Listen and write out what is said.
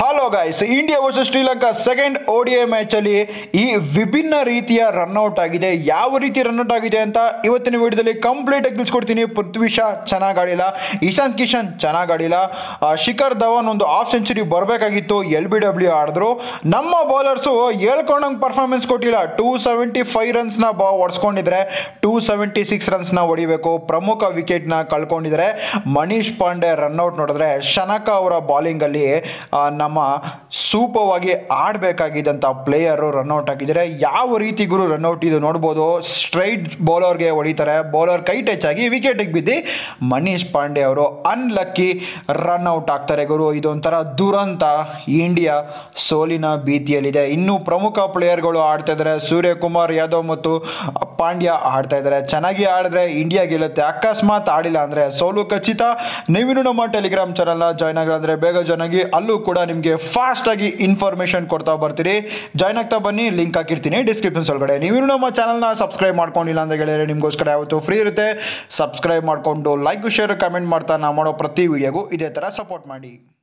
hello guys India versus Sri Lanka second ODI ಮ್ಯಾಚಲ್ಲಿ ಈ ವಿಭಿನ್ನ ರೀತಿಯ ರನ್ಔಟ್ ಆಗಿದೆ ಯಾವ ರೀತಿ ರನ್ಔಟ್ ಆಗಿದೆ ಅಂತ ಇವತ್ತಿನ ವಿಡಿಯೋದಲ್ಲಿ ಕಂಪ್ಲೀಟ್ ಆಗಿ ತಿಳಿಸ್ಕೊಡ್ತೀನಿ ಪೃಥ್ವಿ ಶಾ ಚೆನ್ನಾಗಿ ಆಡಿಲ್ಲ ಇಶಾಂತ್ ಕಿಶನ್ ಚೆನ್ನಾಗಿ ಆಡಿಲ್ಲ ಆ, ಶಿಖರ್ ಧವನ್ ಒಂದು ಹಾಫ್ ಸೆಂಚುರಿ ಬರಬೇಕಾಗಿತ್ತು ಎಲ್ ಬಿ ಡಬ್ಲ್ಯೂ ಆಡಿದ್ರು ನಮ್ಮ ಬೌಲರ್ಸು ಹೇಳ್ಕೊಂಡಂಗೆ ಪರ್ಫಾರ್ಮೆನ್ಸ್ ಕೊಟ್ಟಿಲ್ಲ ಟೂ ಸೆವೆಂಟಿ ಫೈವ್ ರನ್ಸ್ನ ಬಾ ಹೊಡ್ಸ್ಕೊಂಡಿದ್ರೆ ಟೂ ಸೆವೆಂಟಿ ಸಿಕ್ಸ್ ರನ್ಸ್ನ ಹೊಡಿಬೇಕು ಪ್ರಮುಖ ವಿಕೆಟ್ನ ಕಳ್ಕೊಂಡಿದ್ದಾರೆ ಮನೀಶ್ ಪಾಂಡೆ ರನ್ಔಟ್ ನೋಡಿದ್ರೆ ಶನಕ ಅವರ ಬಾಲಿಂಗಲ್ಲಿ ಆ, ನಮ್ಮ ಸೂಪವಾಗಿ ಆಡಬೇಕಾಗಿದ್ದಂಥ ಪ್ಲೇಯರು ರನ್ಔಟ್ ಆಗಿದ್ದಾರೆ ಯಾವ ರೀತಿ ಗುರು ರನ್ಔಟ್ ಇದು ನೋಡ್ಬೋದು ಸ್ಟ್ರೈಟ್ ಬೌಲರ್ಗೆ ಹೊಡಿತಾರೆ ಬೌಲರ್ ಕೈ ಟಚ್ ಆಗಿ ವಿಕೆಟಿಗೆ ಬಿದ್ದು ಮನೀಶ್ ಪಾಂಡೆ ಅವರು ಅನ್ಲಕ್ಕಿ ರನ್ಔಟ್ ಆಗ್ತಾರೆ ಗುರು ಇದೊಂಥರ ದುರಂತ ಇಂಡಿಯಾ ಸೋಲಿನ ಭೀತಿಯಲ್ಲಿದೆ ಇನ್ನು ಪ್ರಮುಖ ಪ್ಲೇಯರ್ಗಳು ಆಡ್ತಾ ಇದ್ದಾರೆ ಸೂರ್ಯಕುಮಾರ್ ಯಾದವ್ ಮತ್ತು ಪಾಂಡ್ಯ ಆಡ್ತಾ ಇದ್ದಾರೆ ಚೆನ್ನಾಗಿ ಆಡಿದ್ರೆ ಇಂಡಿಯಾ ಗೆಲ್ಲುತ್ತೆ ಅಕಸ್ಮಾತ್ ಆಡಿಲ್ಲ ಅಂದರೆ ಸೋಲು ಖಚಿತ ನೀವಿನ್ನು ನಮ್ಮ ಟೆಲಿಗ್ರಾಮ್ ಚಾನಲ್ನ ಜಾಯ್ನ್ ಆಗಿಲ್ಲ ಬೇಗ ಜಾಯ್ನ್ ಆಗಿ ಅಲ್ಲೂ ಕೂಡ ನಿಮಗೆ ಫಾಸ್ಟಾಗಿ ಇನ್ಫಾರ್ಮೇಷನ್ ಕೊಡ್ತಾ ಬರ್ತೀರಿ ಜಾಯ್ನ್ ಆಗ್ತಾ ಬನ್ನಿ ಲಿಂಕ್ ಹಾಕಿರ್ತೀನಿ ಡಿಸ್ಕ್ರಿಪ್ಷನ್ಸ್ ಒಳಗಡೆ ನೀವಿನ್ನು ನಮ್ಮ ಚಾನಲ್ನ ಸಬ್ಸ್ಕ್ರೈಬ್ ಮಾಡ್ಕೊಂಡಿಲ್ಲ ಅಂತ ಹೇಳಿದ್ರೆ ನಿಮಗೋಸ್ಕರ ಯಾವತ್ತು ಫ್ರೀ ಇರುತ್ತೆ ಸಬ್ಸ್ಕ್ರೈಬ್ ಮಾಡಿಕೊಂಡು ಲೈಕ್ ಶೇರ್ ಕಮೆಂಟ್ ಮಾಡ್ತಾ ನಾವು ಮಾಡೋ ಪ್ರತಿ ವಿಡಿಯೋಗೂ ಇದೇ ಥರ ಸಪೋರ್ಟ್ ಮಾಡಿ